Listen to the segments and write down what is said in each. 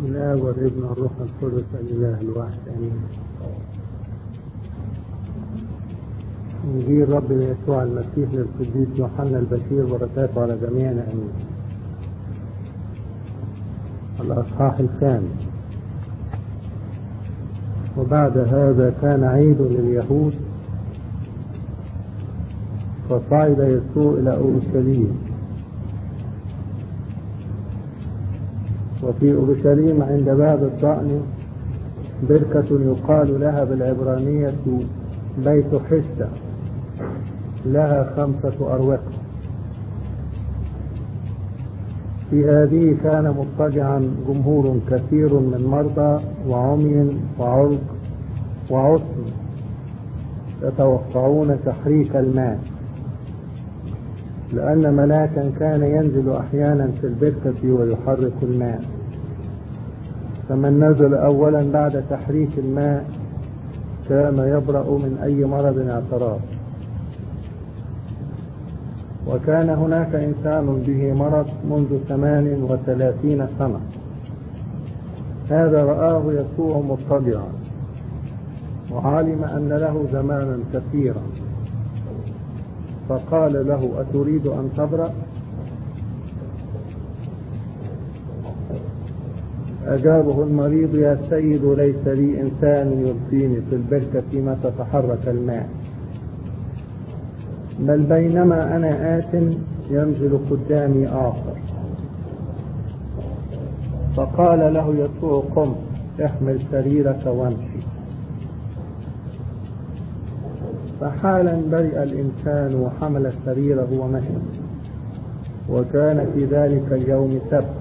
من الآب والابن والروح القدس الإله الواحد آمين. إنجيل ربنا يسوع المسيح للقديس يوحنا البشير بركاته على جميعنا آمين. الأصحاح الثاني وبعد هذا كان عيد لليهود فصعد يسوع إلى أورشليم وفي أورشليم عند باب الضأن بركة يقال لها بالعبرانية بيت حسة لها خمسة أروقة في هذه كان مضطجعا جمهور كثير من مرضى وعمي وعرق وعصم يتوقعون تحريك الماء لأن ملاكا كان ينزل أحيانا في البركة ويحرك الماء فمن نزل أولا بعد تحريك الماء كان يبرأ من أي مرض اعتراض وكان هناك إنسان به مرض منذ ثمان وثلاثين سنة هذا رآه يسوع مضطجعا وعلم أن له زمانا كثيرا فقال له أتريد أن تبرأ أجابه المريض يا سيد ليس لي إنسان يلقيني في البركة متى تحرك الماء بل بينما أنا آت ينزل قدامي آخر فقال له يسوع قم احمل سريرك وامشي فحالا برئ الإنسان وحمل سريره ومشى وكان في ذلك اليوم سبت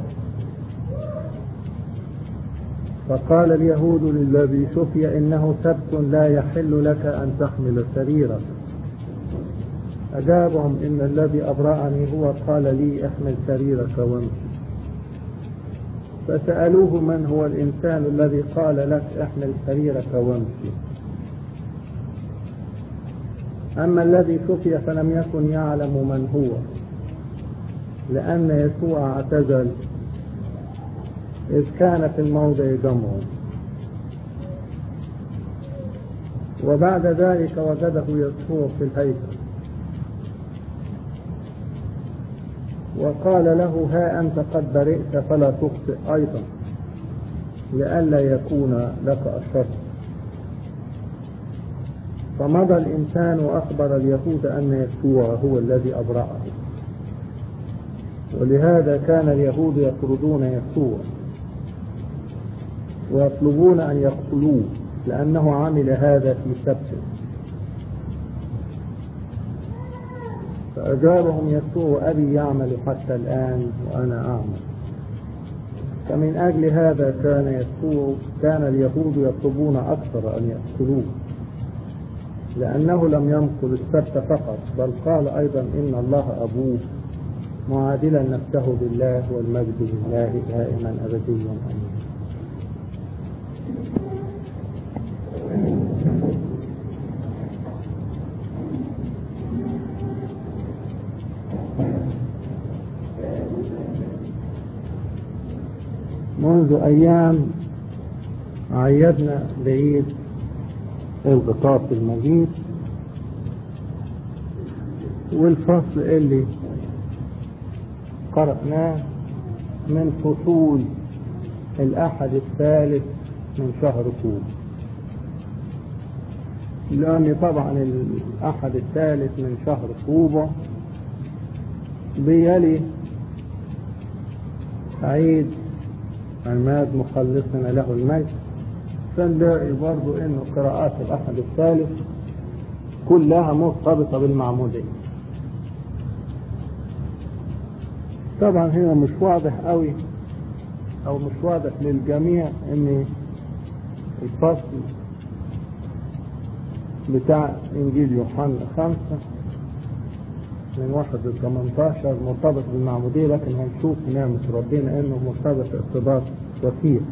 فقال اليهود للذي شفي إنه سبت لا يحل لك أن تحمل سريرك أجابهم إن الذي أبرأني هو قال لي احمل سريرك وامشي فسألوه من هو الإنسان الذي قال لك احمل سريرك وامشي أما الذي شفي فلم يكن يعلم من هو لأن يسوع اعتزل إذ كان في الموضع جمع وبعد ذلك وجده يسوع في الهيكل وقال له ها أنت قد برئت فلا تخطئ أيضا لئلا يكون لك الشر فمضى الإنسان وأخبر اليهود أن يسوع هو الذي أبرأه ولهذا كان اليهود يطردون يسوع ويطلبون أن يقتلوه لأنه عمل هذا في سبت فأجابهم يسوع أبي يعمل حتى الآن وأنا أعمل فمن أجل هذا كان يسوع كان اليهود يطلبون أكثر أن يقتلوه لأنه لم ينقل السبت فقط بل قال أيضا إن الله أبوه معادلا نفسه بالله والمجد لله دائما أبديا أمين منذ أيام عيدنا بعيد الغطاس المجيد والفصل اللي قرأناه من فصول الأحد الثالث من شهر كوب لأن طبعا الأحد الثالث من شهر كوبا بيلي عيد عماد مخلصنا له المجد فنلاقي برضو انه قراءات الاحد الثالث كلها مرتبطه بالمعموديه طبعا هنا مش واضح قوي او مش واضح للجميع ان الفصل بتاع انجيل يوحنا خمسة من واحد ل 18 مرتبط بالمعمودية لكن هنشوف نعمة ربنا انه مرتبط ارتباط وثيق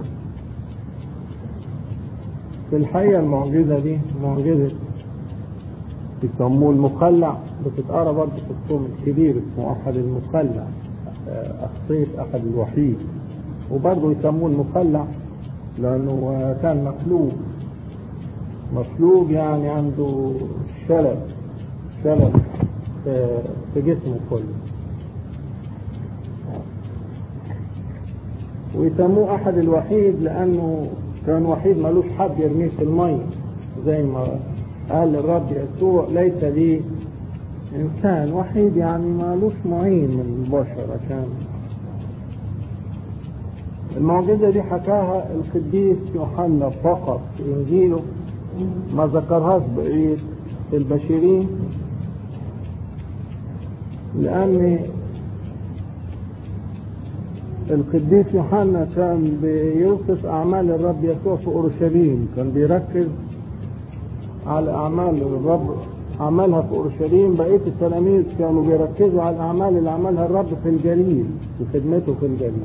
في الحقيقة المعجزة دي معجزة بيسموه المخلع بتتقرا برضه في الصوم الكبير اسمه أحد المخلع أخطية أحد الوحيد وبرضه يسموه المخلع لأنه كان مخلوق مخلوق يعني عنده شلل شلل في جسمه كله ويسموه أحد الوحيد لأنه كان وحيد ملوش حد يرميه في المية زي ما قال الرب يسوع ليس لي إنسان وحيد يعني مالوش معين من البشر عشان المعجزة دي حكاها القديس يوحنا فقط في إنجيله ما ذكرهاش بقية البشرين لأن القديس يوحنا كان بيوصف أعمال الرب يسوع في أورشليم كان بيركز على أعمال الرب عملها في أورشليم بقية التلاميذ كانوا بيركزوا على الأعمال اللي عملها الرب في الجليل في خدمته في الجليل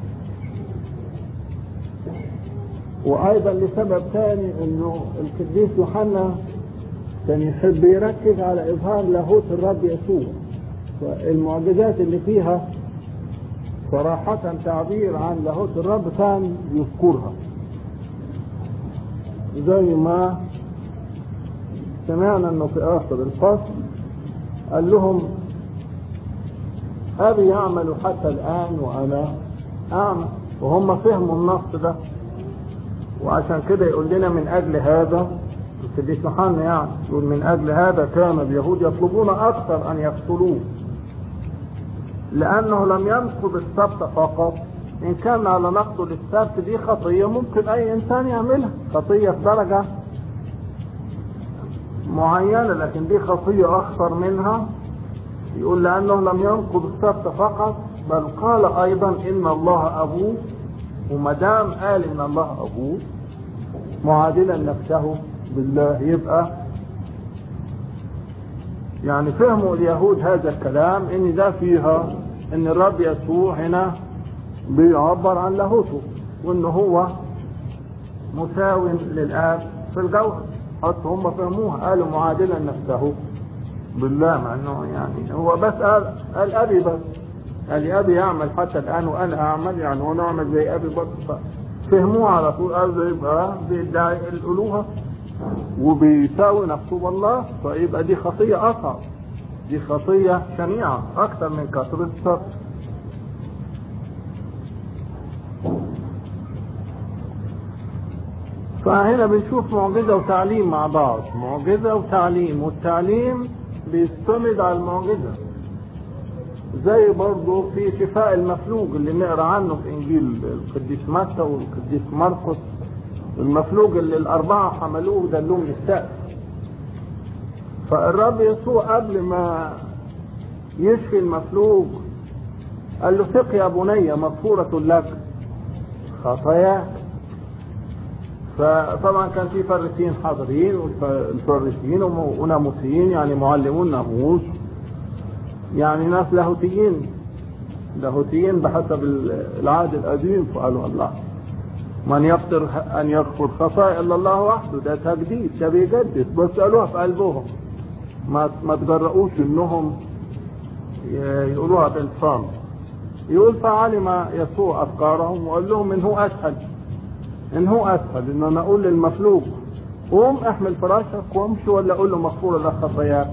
وأيضا لسبب ثاني إنه القديس يوحنا كان يحب يركز على إظهار لاهوت الرب يسوع فالمعجزات اللي فيها صراحة تعبير عن لاهوت الرب كان يذكرها زي ما سمعنا انه في اخر الفصل قال لهم ابي يعمل حتى الان وانا اعمل وهم فهموا النص ده وعشان كده يقول لنا من اجل هذا القديس يوحنا يعني يقول من اجل هذا كان اليهود يطلبون اكثر ان يقتلوه لانه لم ينقض السبت فقط ان كان على نقض السبت دي خطيه ممكن اي انسان يعملها خطيه في درجه معينة لكن دي خطية أخطر منها يقول لأنه لم ينقض السبت فقط بل قال أيضا إن الله أبوه وما دام قال إن الله أبوه معادلا نفسه بالله يبقى يعني فهموا اليهود هذا الكلام إن ده فيها إن الرب يسوع هنا بيعبر عن لاهوته وإن هو مساو للآب في الجوهر حتى هم فهموها قالوا معادلا نفسه بالله مع انه يعني هو بس قال قال ابي بس قال ابي يعمل حتى الان وانا اعمل يعني وانا اعمل زي ابي بس فهموها على طول قال يبقى بيدعي الالوهه وبيساوي نفسه بالله فيبقى دي خطيه اصعب دي خطيه شنيعه اكثر من كثره السبت فهنا بنشوف معجزة وتعليم مع بعض معجزة وتعليم والتعليم بيستند على المعجزة زي برضه في شفاء المفلوج اللي نقرا عنه في انجيل القديس متى والقديس مرقس المفلوج اللي الاربعه حملوه ودلوه من السقف فالرب يسوع قبل ما يشفي المفلوج قال له ثق يا بني مغفورة لك خطاياك فطبعا كان في فريسيين حاضرين والفريسيين وناموسيين يعني معلمون ناموس يعني ناس لاهوتيين لاهوتيين بحسب العهد القديم فقالوا الله من يقدر ان يغفر خطايا الا الله وحده ده تجديد ده بيجدد بس قالوها في قلبهم ما ما تجرؤوش انهم يقولوها بالصمت يقول فعلم يسوع افكارهم وقال لهم من هو اسهل ان هو اسهل ان انا اقول للمفلوج قوم احمل فراشك وامشي ولا اقول له مغفوره لك خطاياك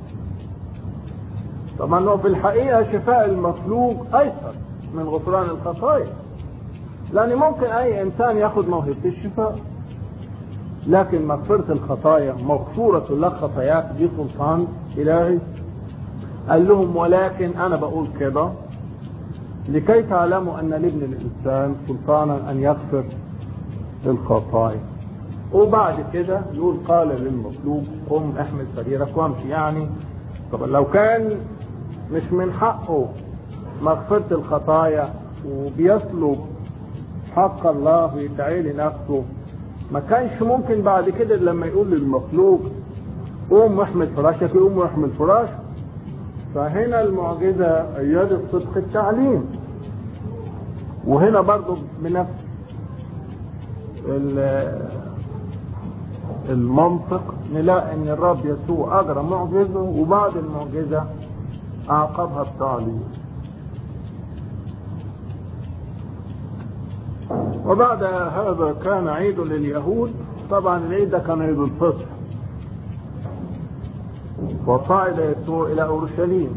طبعا هو في الحقيقه شفاء المفلوج ايسر من غفران الخطايا لان ممكن اي انسان ياخذ موهبه الشفاء لكن مغفرة الخطايا مغفورة لك خطاياك دي سلطان إلهي قال لهم ولكن أنا بقول كده لكي تعلموا أن لابن الإنسان سلطانا أن يغفر الخطايا وبعد كده يقول قال للمطلوب قم احمل سريرك وامشي يعني طب لو كان مش من حقه مغفرة الخطايا وبيطلب حق الله ويدعي لنفسه ما كانش ممكن بعد كده لما يقول للمخلوق قوم واحمل فراشك يقوم واحمل فراش فهنا المعجزة أيدت صدق التعليم وهنا برضو بنفس المنطق نلاقي ان الرب يسوع اجرى معجزه وبعد المعجزه اعقبها بتعليم وبعد هذا كان عيد لليهود طبعا العيد ده كان عيد الفطر وصعد يسوع الى اورشليم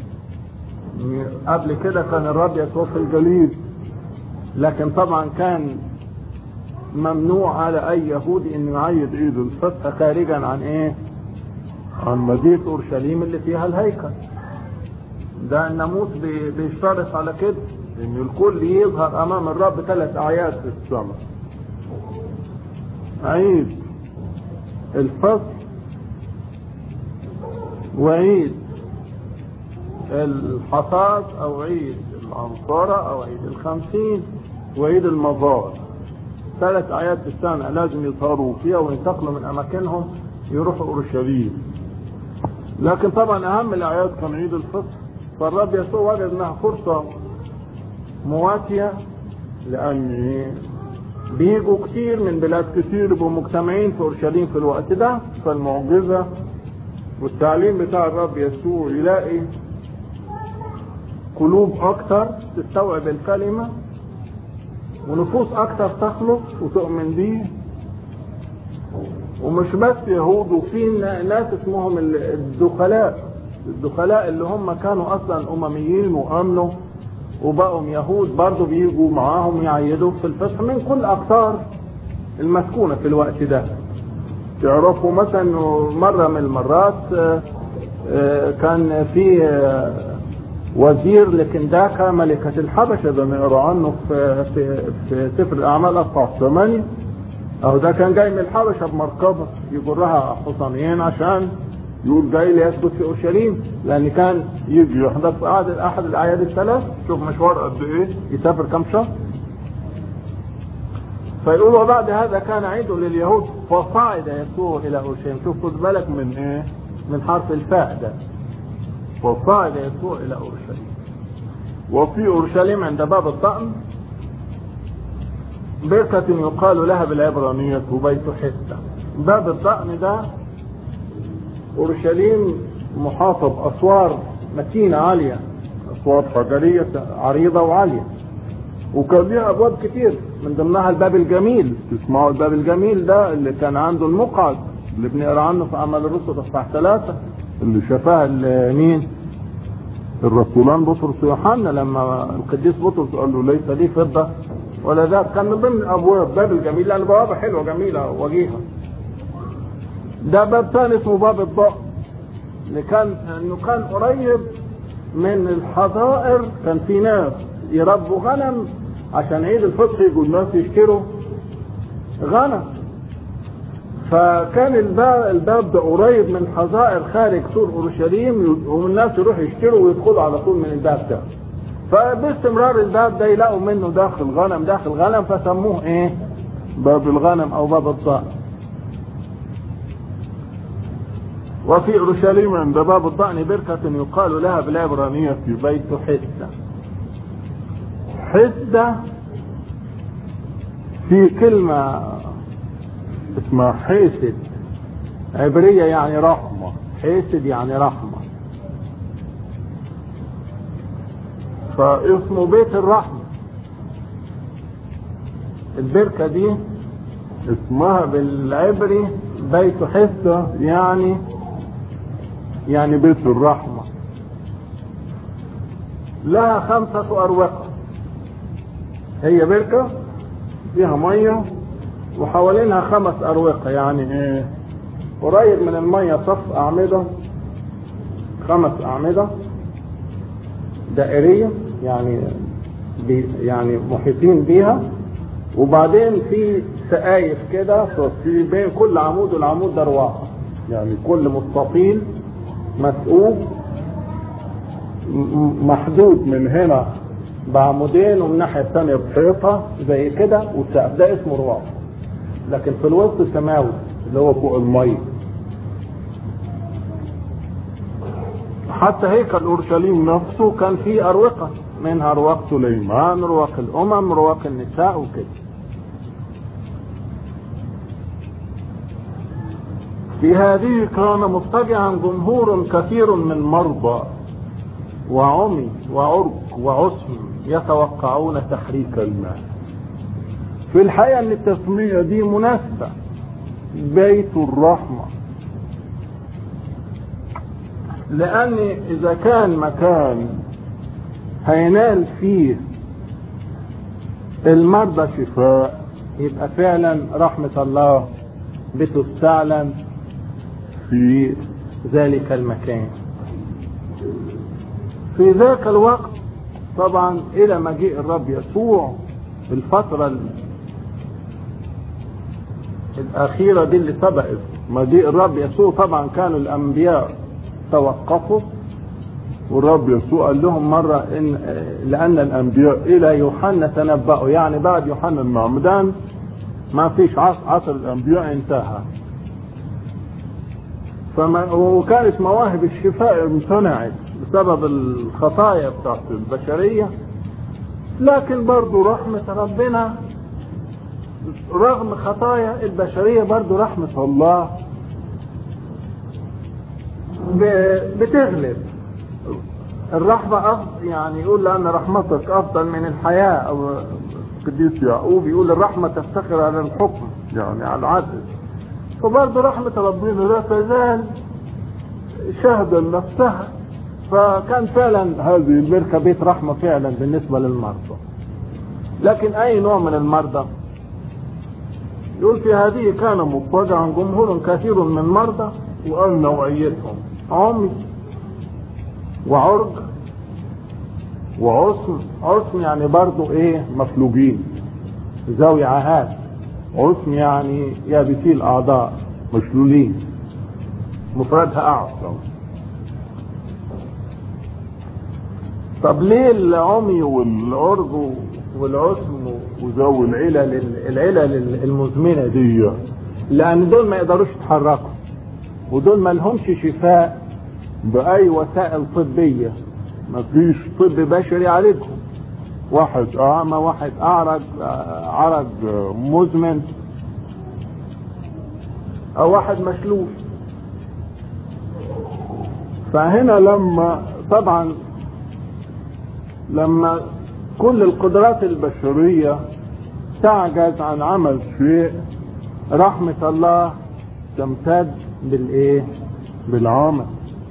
قبل كده كان الرب يسوع في الجليد لكن طبعا كان ممنوع على اي يهودي انه يعيد عيد الفطر خارجا عن ايه عن مدينة اورشليم اللي فيها الهيكل ده الناموس بيشترط على كده ان الكل يظهر امام الرب ثلاث اعياد في السماء عيد الفصل وعيد الحصاد او عيد العنصرة او عيد الخمسين وعيد المظار ثلاث اعياد في السنة لازم يظهروا فيها وينتقلوا من اماكنهم يروحوا اورشليم لكن طبعا اهم الاعياد كان عيد الفطر فالرب يسوع وجد انها فرصة مواتية لان بيجوا كتير من بلاد كتير يبقوا مجتمعين في اورشليم في الوقت ده فالمعجزة والتعليم بتاع الرب يسوع يلاقي قلوب اكتر تستوعب الكلمة ونفوس اكتر تخلص وتؤمن بيه ومش بس يهود وفي ناس اسمهم الدخلاء الدخلاء اللي هم كانوا اصلا امميين وامنوا وبقوا يهود برضه بيجوا معاهم يعيدوا في الفصح من كل اقطار المسكونه في الوقت ده تعرفوا مثلا انه مره من المرات كان في وزير لكنداكا ملكة الحبشة ده نقرا عنه في في في سفر الأعمال أصحاح 8 أهو ده كان جاي من الحبشة بمركبة يجرها حصانيين عشان يقول جاي ليثبت في اورشليم لان كان يجي يحضر في احد احد الاعياد الثلاث شوف مشوار قد ايه يسافر كم شهر فيقول وبعد هذا كان عيد لليهود فصعد يسوع الى اورشليم شوف خد بالك من ايه من حرف الفاء ده فصعد يسوع الى اورشليم وفي اورشليم عند باب الطعم بركة يقال لها بالعبرانية بيت حسة باب الطعم ده اورشليم محاطة باسوار متينة عالية اسوار حجرية عريضة وعالية وكان ليها ابواب كتير من ضمنها الباب الجميل تسمعوا الباب الجميل ده اللي كان عنده المقعد اللي بنقرا عنه في اعمال الرسل اصحاح ثلاثة اللي شافها مين؟ الرسولان بطرس ويوحنا لما القديس بطرس قال له ليس لي فضة ولا ذهب كان من ضمن ابواب باب الجميل لان بوابة حلوة جميلة وجيهة ده باب ثاني اسمه باب الضأن اللي كان انه كان قريب من الحظائر كان في ناس يربوا غنم عشان عيد الفطر يجوا الناس يشتروا غنم فكان الباب, الباب ده قريب من حظائر خارج سور اورشليم والناس يروحوا يشتروا ويدخلوا على طول من الباب ده فباستمرار الباب ده يلاقوا منه داخل غنم داخل غنم فسموه ايه باب الغنم او باب الضأن وفي اورشليم عند باب الضأن بركة يقال لها بالعبرانية في بيت حسة حسة في كلمة اسمها حيسد عبرية يعني رحمة حيسد يعني رحمة فاسمه بيت الرحمة البركة دي اسمها بالعبري بيت حسة يعني يعني بيت الرحمة لها خمسة أروقة هي بركة فيها مية وحوالينها خمس أروقة يعني ايه قريب من المية صف أعمدة خمس أعمدة دائرية يعني بي يعني محيطين بيها وبعدين في سقايف كده في بين كل عمود والعمود ده رواقة يعني كل مستطيل مسقوب محدود من هنا بعمودين ومن الناحية الثانية بحيطة زي كده والسقف ده اسمه رواق لكن في الوسط سماوي اللي هو فوق المية حتى هيكل اورشليم نفسه كان فيه اروقة منها رواق سليمان رواق الامم رواق النساء وكده في هذه كان مضطجعا جمهور كثير من مرضى وعمي وعرق وعسم يتوقعون تحريك الماء في الحقيقة ان التسمية دي مناسبة بيت الرحمة لان اذا كان مكان هينال فيه المرضى شفاء يبقى فعلا رحمة الله بتستعلن في ذلك المكان في ذاك الوقت طبعا الى مجيء الرب يسوع الفترة الأخيرة دي اللي سبقت مجيء الرب يسوع طبعا كانوا الأنبياء توقفوا والرب يسوع قال لهم مرة إن لأن الأنبياء إلى يوحنا تنبأوا يعني بعد يوحنا المعمدان ما فيش عصر الأنبياء انتهى فما وكانت مواهب الشفاء امتنعت بسبب الخطايا بتاعت البشرية لكن برضو رحمة ربنا رغم خطايا البشرية برضو رحمة الله بتغلب الرحمة أفضل يعني يقول لأن رحمتك أفضل من الحياة أو القديس يعقوب يقول الرحمة تفتخر على الحكم يعني على العدل فبرضه رحمة ربنا لا تزال شهدا لنفسها فكان فعلا هذه المركة بيت رحمة فعلا بالنسبة للمرضى لكن أي نوع من المرضى يقول في هذه كان مضطجعا جمهور كثير من مرضى وقال نوعيتهم عمي وعرج وعصم عصم يعني برضو ايه مفلوجين ذوي عهات عصم يعني يابسي الاعضاء مشلولين مفردها اعصم طب ليه العمي والعرج والعصم وذوي العلل العلل المزمنه دي لان دول ما يقدروش يتحركوا ودول ما لهمش شفاء باي وسائل طبيه ما فيش طب بشري يعالجهم واحد اعمى واحد اعرج عرج مزمن او واحد مشلول فهنا لما طبعا لما كل القدرات البشرية تعجز عن عمل شيء رحمة الله تمتد بالايه بالعمل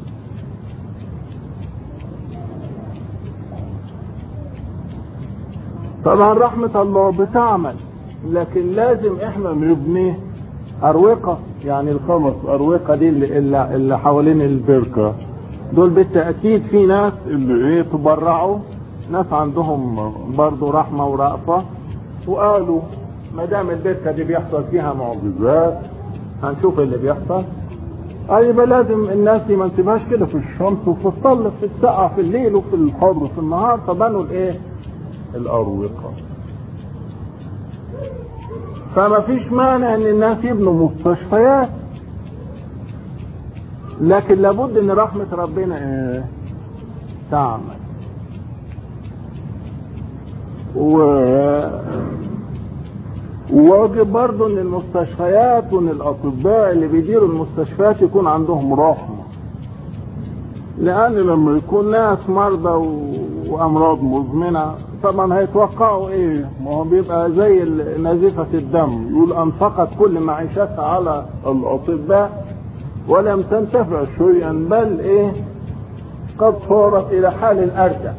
طبعا رحمة الله بتعمل لكن لازم احنا نبني اروقة يعني الخمس اروقة دي اللي, اللي, اللي حوالين البركة دول بالتأكيد في ناس اللي ايه تبرعوا ناس عندهم برضو رحمة ورأفة وقالوا ما دام البركة دي بيحصل فيها معجزات هنشوف اللي بيحصل قال يبقى لازم الناس دي ما نسيبهاش كده في الشمس وفي الظل في السقعة في الليل وفي الحر في النهار فبنوا الايه الأروقة فما فيش مانع ان الناس يبنوا مستشفيات لكن لابد ان رحمة ربنا ايه تعمل و وواجب برضه ان المستشفيات وان الاطباء اللي بيديروا المستشفيات يكون عندهم رحمه لان لما يكون ناس مرضى و... وامراض مزمنه طبعا هيتوقعوا ايه ما هو بيبقى زي نزيفه الدم يقول انفقت كل معيشتها على الاطباء ولم تنتفع شيئا بل ايه قد صارت الى حال ارجع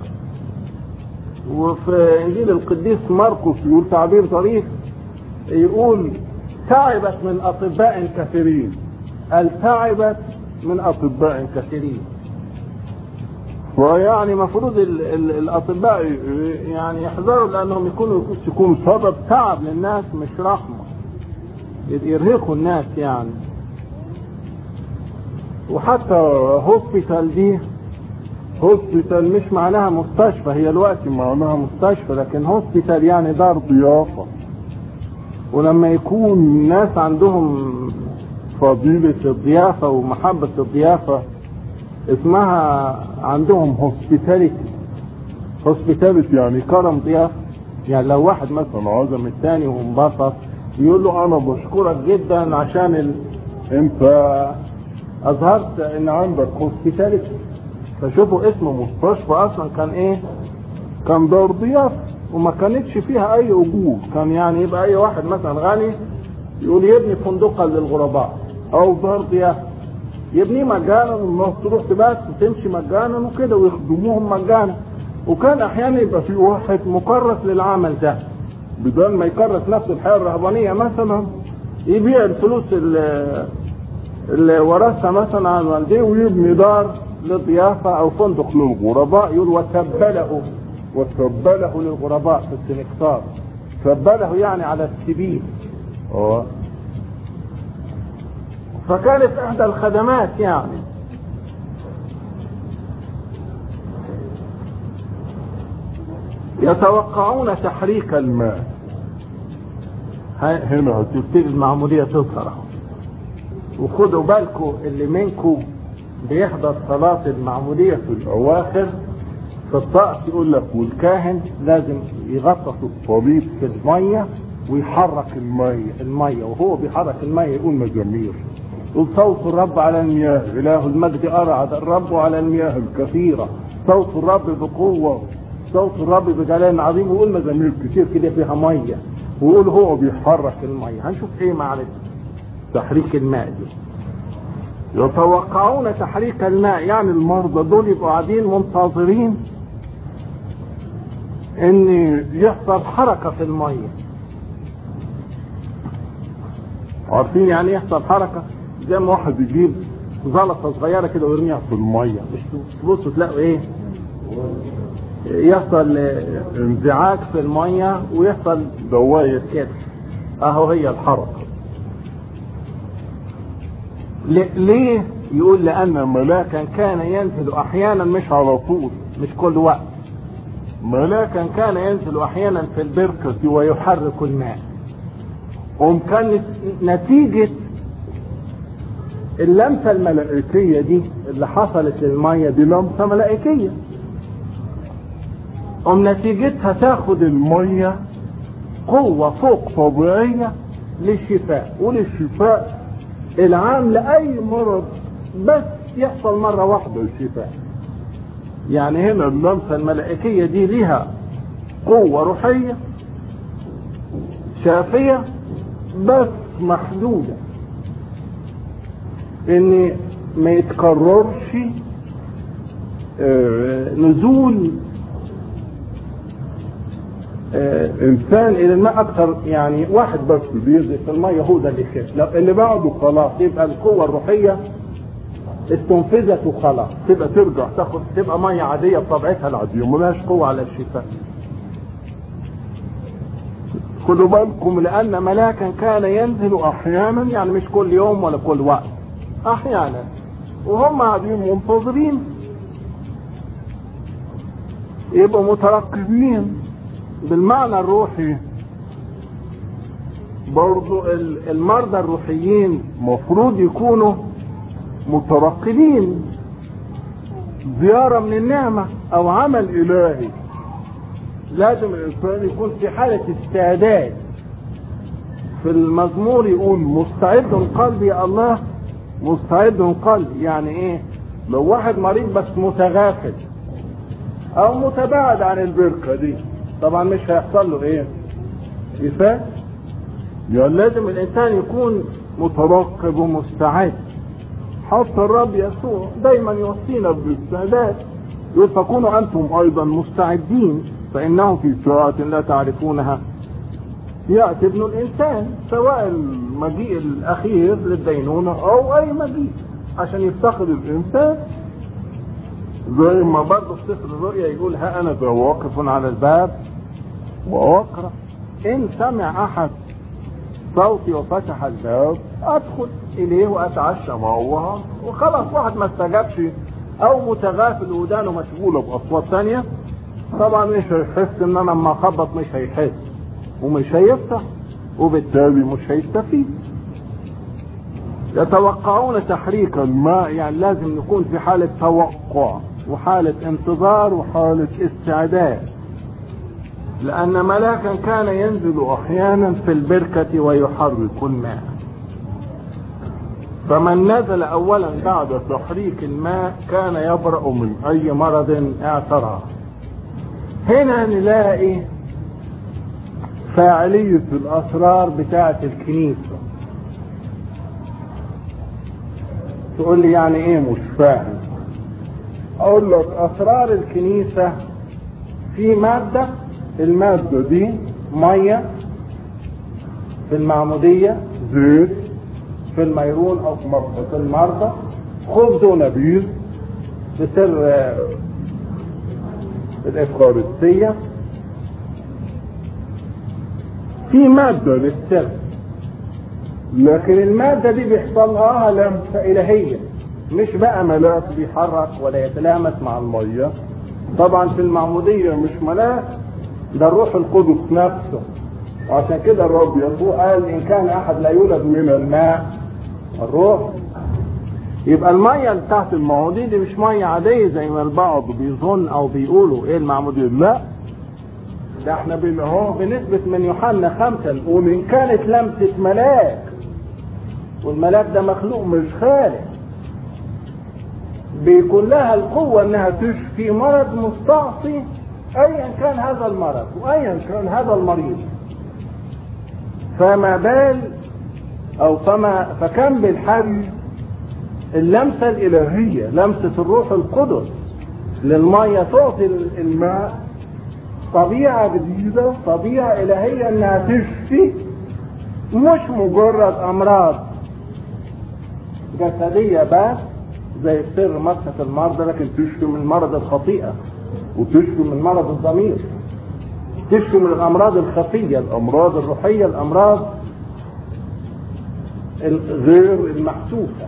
وفي انجيل القديس مرقس يقول تعبير ظريف يقول تعبت من اطباء كثيرين قال تعبت من اطباء كثيرين ويعني مفروض ال ال الاطباء يعني يحذروا لانهم يكونوا يكونوا سبب تعب للناس مش رحمه يرهقوا الناس يعني وحتى هوسبيتال دي هوسبيتال مش معناها مستشفى هي الوقت معناها مستشفى لكن هوسبيتال يعني دار ضيافة ولما يكون ناس عندهم فضيلة الضيافة ومحبة الضيافة اسمها عندهم هوسبيتاليتي هوسبيتاليتي يعني كرم ضيافة يعني لو واحد مثلا عزم التاني وانبسط يقول له انا بشكرك جدا عشان ال... انت اظهرت ان عندك هوسبيتاليتي فشوفوا اسم مستشفى اصلا كان ايه كان دار ضيافه وما كانتش فيها اي اجور كان يعني يبقى اي واحد مثلا غني يقول يبني فندقا للغرباء او دار ضيافه يبنيه مجانا والناس تروح تبات وتمشي مجانا وكده ويخدموهم مجانا وكان احيانا يبقى في واحد مكرس للعمل ده بدل ما يكرس نفسه الحياه الرهبانيه مثلا يبيع الفلوس اللي, اللي ورثها مثلا عن والديه ويبني دار للضيافه او فندق للغرباء يقول وتبله وتبله للغرباء في السنكسار تبله يعني على السبيل اه فكانت احدى الخدمات يعني يتوقعون تحريك الماء هنا هتبتدي المعمودية تظهر وخدوا بالكم اللي منكم بيحضر صلاة المعمودية في الأواخر في الطقس يقول لك والكاهن لازم يغطس الصليب في المية ويحرك المية المية وهو بيحرك المية يقول مزامير يقول صوت الرب على المياه إله المجد أرعد الرب على المياه الكثيرة صوت الرب بقوة صوت الرب بجلال عظيم ويقول مزامير كتير كده فيها مية ويقول هو بيحرك المية هنشوف ايه معنى تحريك الماء دي يتوقعون تحريك الماء يعني المرضى دول يبقوا قاعدين منتظرين ان يحصل حركة في المية عارفين يعني يحصل حركة زي ما واحد يجيب زلطة صغيرة كده ويرميها في المية مش تبصوا تلاقوا ايه يحصل انزعاج في المية ويحصل دواير كده اهو هي الحركة ليه يقول لان ملاكا كان ينزل احيانا مش على طول مش كل وقت ملاكا كان ينزل احيانا في البركة ويحرك الماء قوم كانت نتيجة اللمسة الملائكية دي اللي حصلت للمية دي لمسة ملائكية قوم نتيجتها تاخد المية قوة فوق طبيعية للشفاء وللشفاء العام لأي مرض بس يحصل مرة واحدة الشفاء يعني هنا اللمسة الملائكية دي ليها قوة روحية شافية بس محدودة ان ما يتكررش آه نزول آه انسان الى الماء اكثر يعني واحد بس بينزل في الميه هو ده اللي يخف لو اللي بعده خلاص يبقى القوه الروحيه استنفذت وخلاص تبقى ترجع تاخد تبقى ميه عاديه بطبيعتها العاديه ملهاش قوه على الشفاء خدوا بالكم لان ملاكا كان ينزل احيانا يعني مش كل يوم ولا كل وقت احيانا وهم قاعدين منتظرين يبقوا مترقبين بالمعنى الروحي برضو المرضى الروحيين مفروض يكونوا مترقبين زيارة من النعمة او عمل الهي لازم الانسان يكون في حالة استعداد في المزمور يقول مستعد قلبي يا الله مستعد قلبي يعني ايه لو واحد مريض بس متغافل او متباعد عن البركة دي طبعا مش هيحصل له ايه شفاء يعني لازم الانسان يكون مترقب ومستعد حتى الرب يسوع دايما يوصينا بالاستعداد يقول فكونوا انتم ايضا مستعدين فانه في ساعة لا تعرفونها يأتي ابن الانسان سواء المجيء الاخير للدينونة او اي مجيء عشان يفتقد الانسان زي ما برضه في سفر الرؤيا يقول ها انا ذا واقف على الباب واقرا ان سمع احد صوتي وفتح الباب ادخل اليه واتعشى معه وخلاص واحد ما استجابش او متغافل ودانه مشغوله باصوات ثانيه طبعا مش هيحس ان انا لما اخبط مش هيحس ومش هيفتح وبالتالي مش هيستفيد يتوقعون تحريك الماء يعني لازم نكون في حالة توقع وحالة انتظار وحالة استعداد لأن ملاكا كان ينزل أحيانا في البركة ويحرك الماء فمن نزل أولا بعد تحريك الماء كان يبرأ من أي مرض اعتراه هنا نلاقي فاعلية الأسرار بتاعة الكنيسة تقول لي يعني ايه مش فاهم اقول لك اسرار الكنيسة في مادة المادة دي مية في المعمودية زيت في الميرون او في المرضى خبز ونبيذ في سر الافخارستية في مادة للسر لكن المادة دي بيحصل لها لمسة إلهية مش بقى ملاك بيحرك ولا يتلامس مع المية طبعا في المعمودية مش ملاك ده الروح القدس نفسه وعشان كده الرب يسوع قال إن كان أحد لا يولد من الماء الروح يبقى المية بتاعت المعمودية دي مش مية عادية زي ما البعض بيظن أو بيقولوا إيه المعمودية لا ده احنا بن اهو بنثبت من يوحنا خمسة نقول إن كانت لمسة ملاك والملاك ده مخلوق مش خالق بيكون لها القوة انها تشفي مرض مستعصي ايا كان هذا المرض وايا كان هذا المريض فما بال او فما فكم بالحج اللمسة الالهية لمسة الروح القدس للمية تعطي الماء طبيعة جديدة طبيعة الهية انها تشفي مش مجرد امراض جسدية بس زي سر مسحة المرضى لكن تشفي من مرض الخطيئة وتشفي من مرض الضمير تشفي من الأمراض الخفية الأمراض الروحية الأمراض غير المحسوسة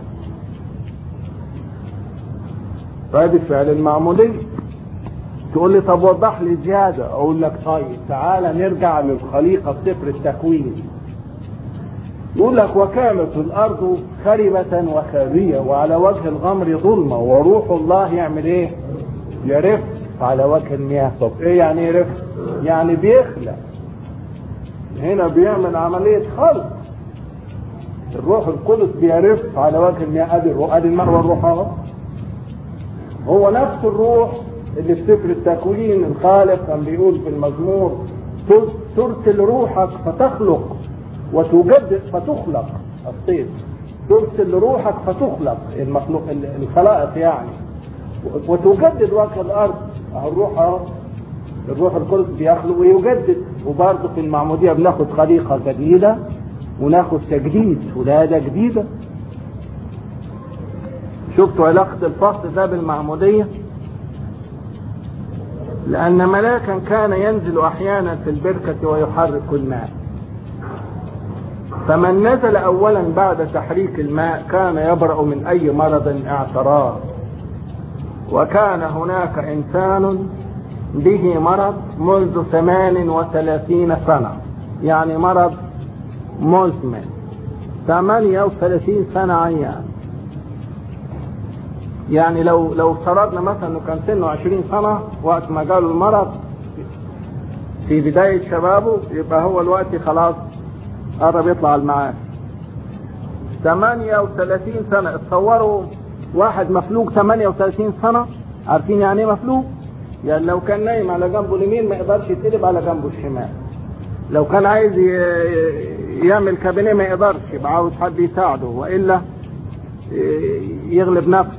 فهذه فعل المعمودية تقول لي طب وضح لي زيادة أقول لك طيب تعالى نرجع للخليقة في سفر التكوين يقول لك وكانت الارض خربة وخالية وعلى وجه الغمر ظلمة وروح الله يعمل ايه يرف على وجه المياه طب ايه يعني يرف يعني بيخلق هنا بيعمل عملية خلق الروح القدس بيرف على وجه المياه ادي الروح ادي الماء والروح اهو هو نفس الروح اللي في سفر التكوين الخالق كان بيقول في المزمور ترسل روحك فتخلق وتجدد فتخلق الصيد ترسل روحك فتخلق المخلوق الخلائق يعني وتجدد وجه الارض اهو الروح اهو الروح القدس بيخلق ويجدد وبرضه في المعموديه بناخد خليقه جديده وناخد تجديد ولاده جديده شفتوا علاقه الفصل ده بالمعموديه لان ملاكا كان ينزل احيانا في البركه ويحرك الماء فمن نزل اولا بعد تحريك الماء كان يبرأ من اي مرض اعتراه وكان هناك انسان به مرض منذ ثمان وثلاثين سنة يعني مرض مزمن ثمانية وثلاثين سنة عيان يعني لو لو افترضنا مثلا انه كان سنه 20 سنة وقت ما جاله المرض في بداية شبابه يبقى هو الوقت خلاص قرب يطلع المعاش 38 سنة اتصوروا واحد مفلوج 38 سنة عارفين يعني ايه مفلوج؟ يعني لو كان نايم على جنبه اليمين ما يقدرش يتقلب على جنبه الشمال لو كان عايز يعمل كابينيه ما يقدرش يبقى عاوز حد يساعده والا يغلب نفسه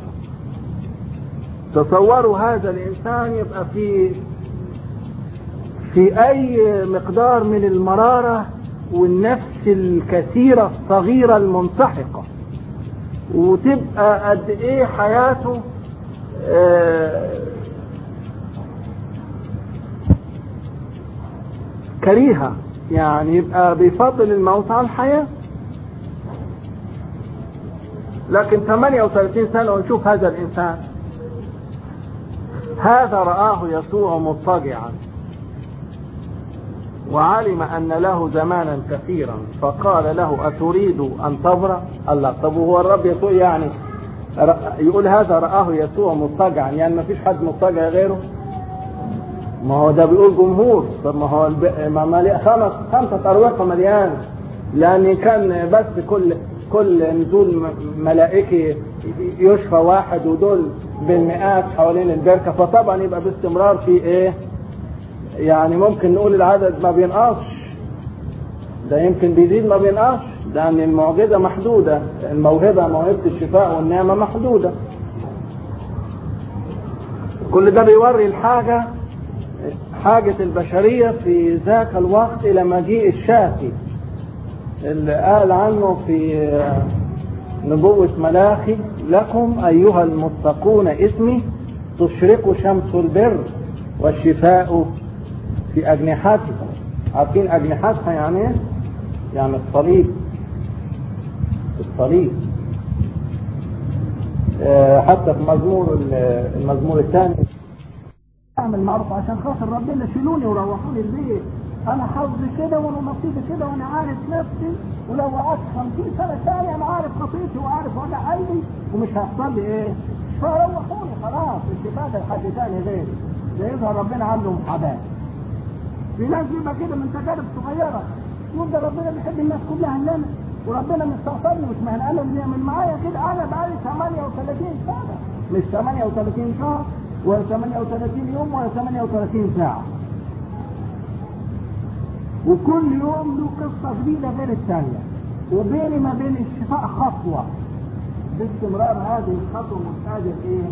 تصوروا هذا الانسان يبقى في في اي مقدار من المراره والنفس الكثيرة الصغيرة المنسحقة وتبقى قد ايه حياته آه كريهة يعني يبقى بيفضل الموت على الحياة لكن 38 سنة ونشوف هذا الإنسان هذا رآه يسوع مضطجعا وعلم أن له زمانا كثيرا فقال له أتريد أن تبرأ قال لا طب هو الرب يسوع يعني يقول هذا رآه يسوع مضطجعا يعني ما فيش حد مضطجع غيره ما هو ده بيقول جمهور طب ما هو الب... ما مليء خمس خمسة أروقة مليان لأن كان بس كل كل نزول ملائكي يشفى واحد ودول بالمئات حوالين البركة فطبعا يبقى باستمرار في ايه يعني ممكن نقول العدد ما بينقصش ده يمكن بيزيد ما بينقصش لأن المعجزة محدودة الموهبة موهبة الشفاء والنعمة محدودة كل ده بيوري الحاجة حاجة البشرية في ذاك الوقت إلى مجيء الشافي اللي قال عنه في نبوة ملاخي لكم أيها المتقون اسمي تشرق شمس البر والشفاء في أجنحتها عارفين أجنحتها يعني إيه؟ يعني الصليب الصليب آه، حتى في مزمور المزمور الثاني اعمل معروف عشان خاطر ربنا شيلوني وروحوني البيت انا حظي كده وانا نصيبي كده وانا عارف نفسي ولو قعدت 50 سنه ثانيه انا عارف خطيتي وعارف وجع قلبي ومش هيحصل لي ايه فروحوني خلاص الشفاء ده لحد ثاني غيري ده يظهر ربنا عنده محاباه في ناس بيبقى كده من تجارب صغيره يقول ده ربنا بيحب الناس كلها لنا وربنا مستغفرني مش معنى انا اللي بيعمل معايا كده انا بقالي 38 سنه مش 38 شهر ولا 38 يوم ولا 38 ساعة وكل يوم له قصة جديدة غير الثانية وبيني ما بين الشفاء خطوة باستمرار هذه الخطوة مش قادر ايه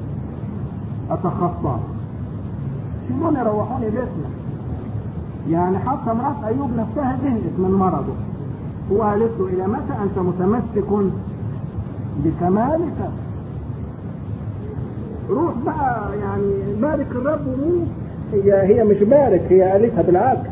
اتخطى شيلوني روحوني بيتنا يعني حتى مرات ايوب نفسها زهقت من مرضه وقالت له الى متى انت متمسك بكمالك روح بقى يعني بارك الرب وموت هي هي مش بارك هي قالتها بالعكس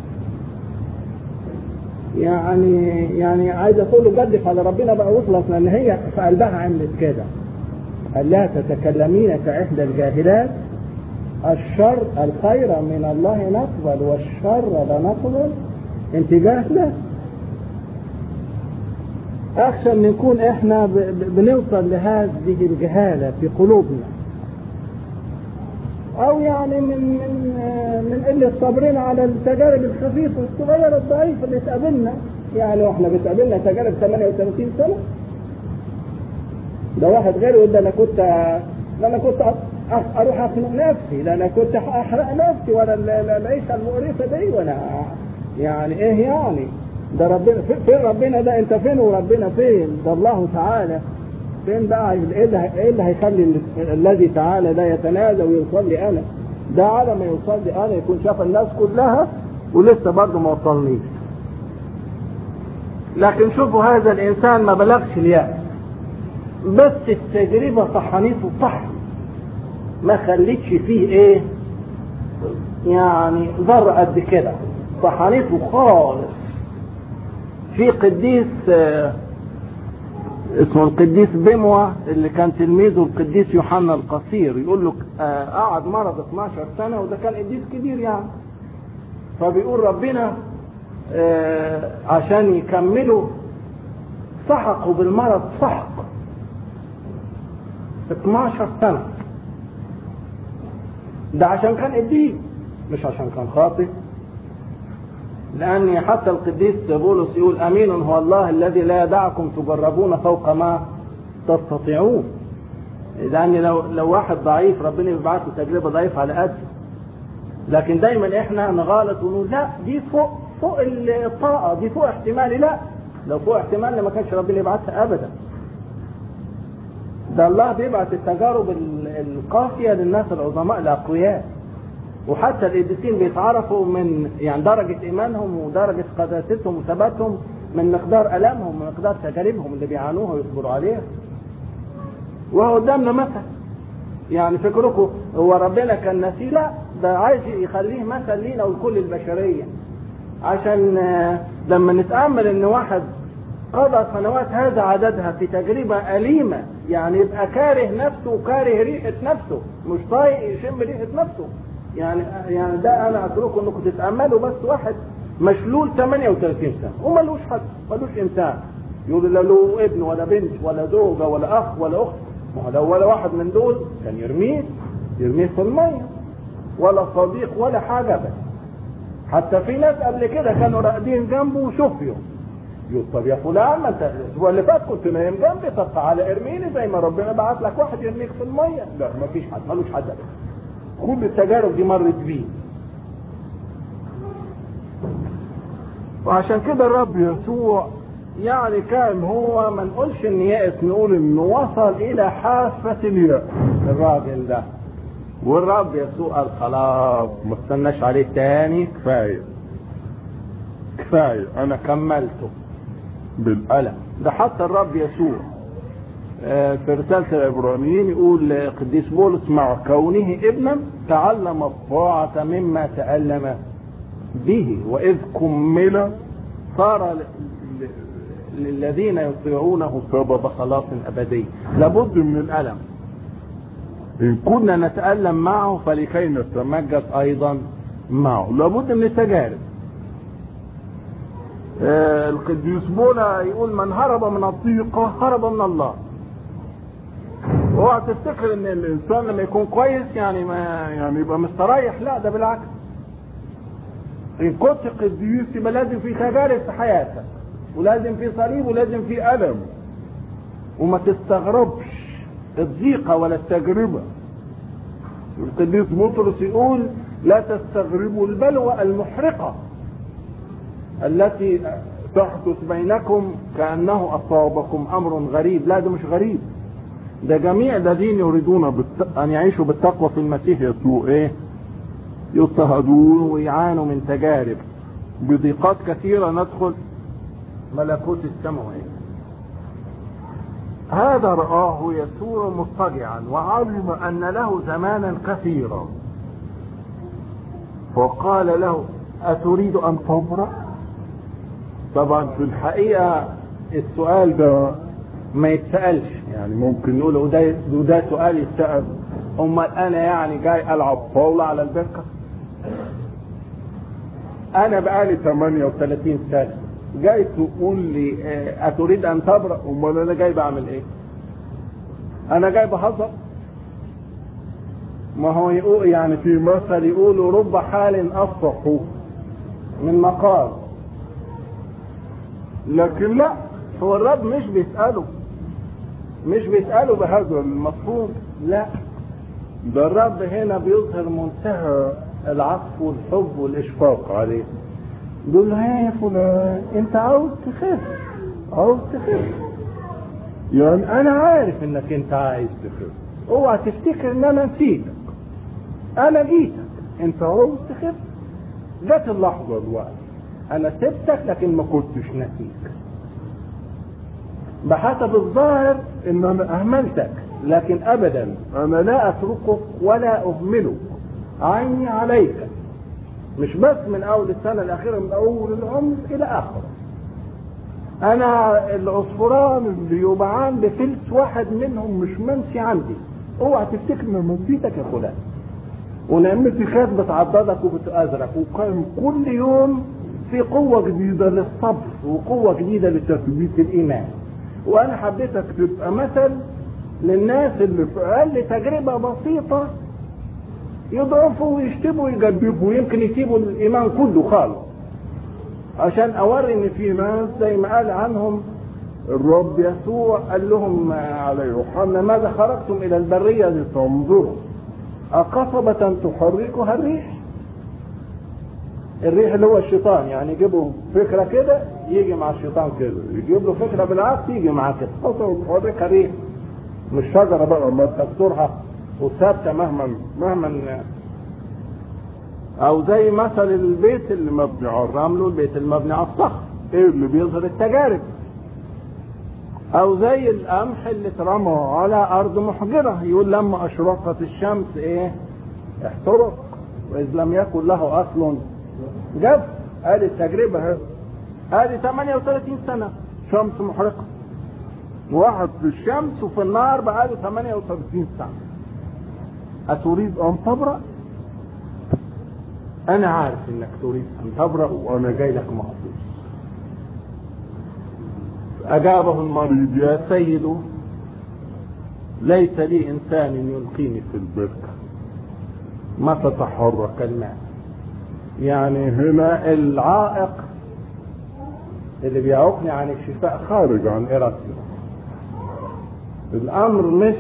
يعني يعني عايزه تقول له جدف على ربنا بقى واخلص لان هي في قلبها عملت كده قال لها تتكلمين كاحدى الجاهلات الشر الخير من الله نقبل والشر لا نقبل انت جاهله اخشى ان نكون احنا بنوصل لهذه الجهاله في قلوبنا او يعني من من من قله صبرنا على التجارب الخفيفه الصغيره الضعيفه اللي تقابلنا يعني واحنا بتقابلنا تجارب 38 سنه ده واحد غيره يقول ده انا كنت ده انا كنت اروح اخنق نفسي ده انا كنت احرق نفسي ولا العيشه المقرفه دي وانا يعني ايه يعني ده ربنا فين ربنا ده انت فين وربنا فين ده الله تعالى فين بقى ايه اللي ايه اللي هيخلي الذي تعالى ده يتنازل ويوصل لي انا ده على ما يوصل لي انا يكون شاف الناس كلها ولسه برضه ما وصلنيش لكن شوفوا هذا الانسان ما بلغش اليأس بس التجربة طحنته طحن ما خلتش فيه ايه يعني ذرة قد كده طحنته خالص في قديس آه اسمه القديس بموة اللي كان تلميذه القديس يوحنا القصير يقول له آه قعد مرض 12 سنة وده كان قديس كبير يعني فبيقول ربنا آه عشان يكملوا سحقوا بالمرض سحق 12 سنة ده عشان كان قديس مش عشان كان خاطئ لأن حتى القديس بولس يقول أمين هو الله الذي لا يدعكم تجربون فوق ما تستطيعون لأن لو لو واحد ضعيف ربنا يبعث له تجربة ضعيفة على قد لكن دايما احنا نغلط ونقول لا دي فوق فوق الطاقة دي فوق احتمالي لا لو فوق احتمالنا ما كانش ربنا يبعثها أبدا ده الله بيبعث التجارب القاسية للناس العظماء الأقوياء وحتى القديسين بيتعرفوا من يعني درجة إيمانهم ودرجة قداستهم وثباتهم من مقدار ألمهم من مقدار تجاربهم اللي بيعانوها ويصبروا عليها وهو قدامنا مثل يعني فكركم هو ربنا كان نسيه لا ده عايز يخليه مثل لينا ولكل البشرية عشان لما نتأمل ان واحد قضى سنوات هذا عددها في تجربة أليمة يعني يبقى كاره نفسه وكاره ريحة نفسه مش طايق يشم ريحة نفسه يعني يعني ده انا اتركه انكم تتاملوا بس واحد مشلول 38 سنه وملوش حد ملوش انسان يقول لا له ابن ولا بنت ولا زوجه ولا اخ ولا اخت ما هو لو ولا واحد من دول كان يرميه يرميه في الميه ولا صديق ولا حاجه بس حتى في ناس قبل كده كانوا راقدين جنبه وشفيوا يقول طب يا فلان ما انت الاسبوع اللي فات كنت نايم جنبي طب تعالى ارميني زي ما ربنا بعت لك واحد يرميك في الميه لا ما فيش حد ملوش حد بس. كل التجارب دي مرت بيه وعشان كده الرب يسوع يعني كان هو ما نقولش ان يأس نقول انه وصل الى حافة اليأس الراجل ده والرب يسوع قال خلاص ما استناش عليه تاني كفاية كفاية انا كملته بالألم ده حتى الرب يسوع آه، في رسالة العبرانيين يقول لقديس بولس مع كونه ابنا تعلم الطاعة مما تألم به وإذ كمل صار ل- ل- للذين يطيعونه سبب خلاص أبدي لابد من الألم إن كنا نتألم معه فلكي نتمجد أيضا معه لابد من التجارب آه، القديس بولا يقول من هرب من الضيقة هرب من الله اوعى تفتكر ان الانسان لما يكون كويس يعني ما يعني يبقى مستريح لا ده بالعكس ان كنت قديس يبقى لازم في تجارب في حياتك ولازم في صليب ولازم في الم وما تستغربش الضيقه ولا التجربه القديس بطرس يقول لا تستغربوا البلوى المحرقه التي تحدث بينكم كانه اصابكم امر غريب لا ده مش غريب ده جميع الذين يريدون بالت... ان يعيشوا بالتقوى في المسيح يسوع ايه يضطهدون ويعانوا من تجارب بضيقات كثيرة ندخل ملكوت السماوات هذا رآه يسوع مضطجعا وعلم أن له زمانا كثيرا فقال له أتريد أن تبرأ طبعا في الحقيقة السؤال ده ما يتسألش يعني ممكن نقول وده وده سؤال يتسأل امال انا يعني جاي العب طاولة على البركة انا بقالي 38 سنة جاي تقول لي آه، اتريد ان تبرأ امال انا جاي بعمل ايه انا جاي بهزر ما هو يقول يعني في مثل يقولوا رب حال افصح من مقال لكن لا هو الرب مش بيسأله مش بيسأله بهذا المفهوم لا ده الرب هنا بيظهر منتهى العطف والحب والإشفاق عليه بيقول له "ها يا فلان انت عاوز تخف عاوز تخف يعني انا عارف انك انت عايز تخف اوعى تفتكر ان انا نسيتك انا جيتك انت عاوز تخف جت اللحظه دلوقتي انا سبتك لكن ما كنتش نسيك بحسب الظاهر ان انا اهملتك لكن ابدا انا لا اتركك ولا اهملك عيني عليك مش بس من اول السنه الاخيره من اول العمر الى اخره انا العصفوران اللي يبعان بفلس واحد منهم مش منسي عندي اوعى تفتكر ان نسيتك يا فلان ونعمتي كانت بتعضدك وبتأذرك وكان كل يوم في قوة جديدة للصبر وقوة جديدة لتثبيت الإيمان وأنا حبيتك تبقى مثل للناس اللي في أقل تجربة بسيطة يضعفوا ويشتبوا ويجدفوا ويمكن يسيبوا الإيمان كله خالص عشان أوري إن في ناس زي ما قال عنهم الرب يسوع قال لهم على يوحنا ماذا خرجتم إلى البرية لتنظروا أقصبة تحركها الريح الريح اللي هو الشيطان يعني يجيبوا فكرة كده يجي مع الشيطان كده يجيب له فكرة بالعكس يجي معاه كده قصبة تحركها ريح مش شجرة بقى ما تكسرها وثابتة مهما مهما أو زي مثل البيت اللي مبني على الرمل والبيت المبني على الصخر إيه اللي بيظهر التجارب او زي القمح اللي اترمى على ارض محجرة يقول لما اشرقت الشمس ايه احترق واذ لم يكن له اصل جف ادي التجربة اهي ادي 38 سنة شمس محرقة واحد في الشمس وفي النار بقاله 38 سنة أتريد أن تبرأ؟ أنا عارف إنك تريد أن تبرأ وأنا جاي لك مخصوص أجابه المريض يا سيد ليس لي إنسان يلقيني في البركة متى تحرك الماء يعني هنا العائق اللي بيعوقني عن الشفاء خارج عن إرادتي الأمر مش